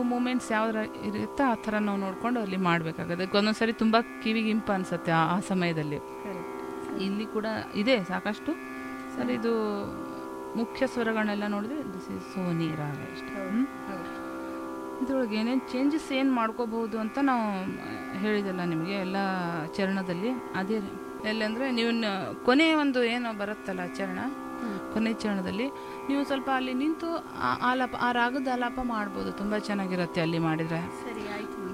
Moments ಯಾವ ಇರುತ್ತೋ ಆ ಥರ ನಾವು ನೋಡ್ಕೊಂಡು ಅಲ್ಲಿ ಮಾಡಬೇಕಾಗುತ್ತೆ ಒಂದೊಂದ್ಸರಿ ತುಂಬ ಕಿವಿಗೆ ಇಂಪ ಅನ್ಸುತ್ತೆ ಆ ಆ ಸಮಯದಲ್ಲಿ ಇಲ್ಲಿ ಕೂಡ ಇದೆ ಸಾಕಷ್ಟು ಸರ್ ಇದು ಮುಖ್ಯ ಸ್ವರಗಳನ್ನೆಲ್ಲ ನೋಡಿದ್ರೆ ದಿಸ್ ಇಸ್ ಸೋನಿ ರಾಗ ಇಷ್ಟೇ ಹ್ಮ್? ಇದ್ರೊಳಗೆ ಏನೇನು ಚೇಂಜಸ್ ಏನು ಮಾಡ್ಕೋಬಹುದು ಅಂತ ನಾವು ಹೇಳಿದಲ್ಲ ನಿಮಗೆ ಎಲ್ಲ ಚರಣದಲ್ಲಿ ಅದೇ ಎಲ್ಲಂದರೆ ನೀವು ನ- ಕೊನೆ ಒಂದು ಏನು ಬರುತ್ತಲ್ಲ ಚರಣ ಕೊನೆ ಚರಣದಲ್ಲಿ ನೀವು ಸ್ವಲ್ಪ ಅಲ್ಲಿ ನಿಂತು ಆ ಆಲಾಪ ಆ ರಾಗದ ಆಲಾಪ ಮಾಡ್ಬೋದು ತುಂಬ ಚೆನ್ನಾಗಿರುತ್ತೆ ಅಲ್ಲಿ ಮಾಡಿದರೆ ಸರಿ ಆಯ್ತು